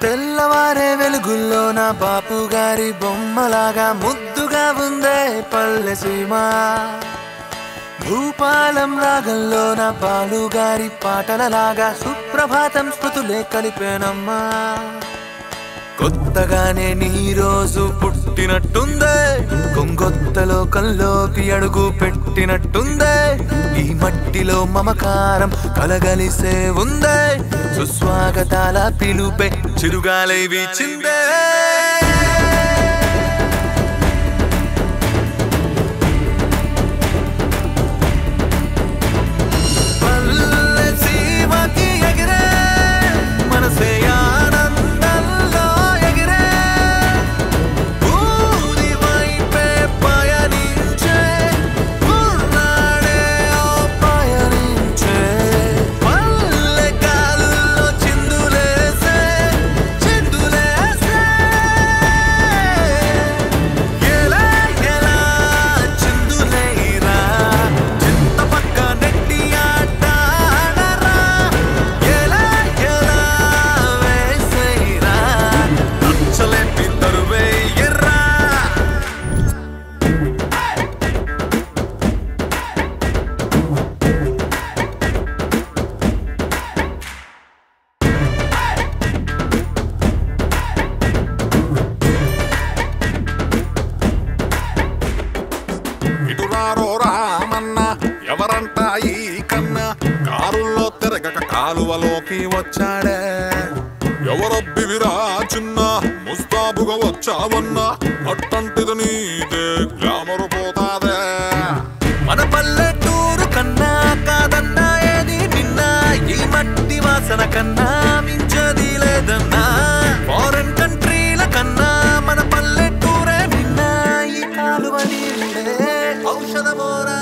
తెల్లవారే వెలుగుల్లో నా బాపు గారి బొమ్మలాగా ముద్దుగా ఉందే పల్లె సీమ భూపాలం రాగంలో నా బాలుగారి పాటలలాగా సుప్రభాతం స్మృతులే కలిపేనమ్మా కొత్తగానే నీ రోజు పుట్టినట్టుందే కొంగొత్త లోకంలోకి అడుగు పెట్టినట్టుందే ఈ మట్టిలో మమకారం కలగలిసే ఉందే సుస్వాగతాల పిలుపే చిరుగాలై వీచిందే పల్లె సీమకి ఎగిరే మనసే ఆనందంలో ఎగిరే ఊరి వైపే పయనించే ఉన్నాడే ఓ పయనించే పల్లె గాల్లో చిందులేసే చిందులేసే ఎలా ఎలా చిందులేరా చింత పక్క నెట్టి ఆట ఆడరా ఎలా ఎలా వేసేరా నచ్చలేపి తరువేయరా ఇటురారో రామన్న ఎవరంట ఈ కన్న కారుల్లో తిరగక కాలువలోకి వచ్చాడే ఎవరొబ్బివిరా చిన్న ముస్తాబుగా వచ్చావన్నా అట్టంటిది నీదే గ్లామరు పోతాదే మన పల్లెటూరు కన్నా కాదన్నా ఏది నిన్నా ఈ మట్టి వాసన కన్నా మించది లేదన్నా ఫారెన్ కంట్రీల కన్నా మన పల్లెటూరే నిన్నా ఈ కాలువ నీళ్ళే ఔషధమోరా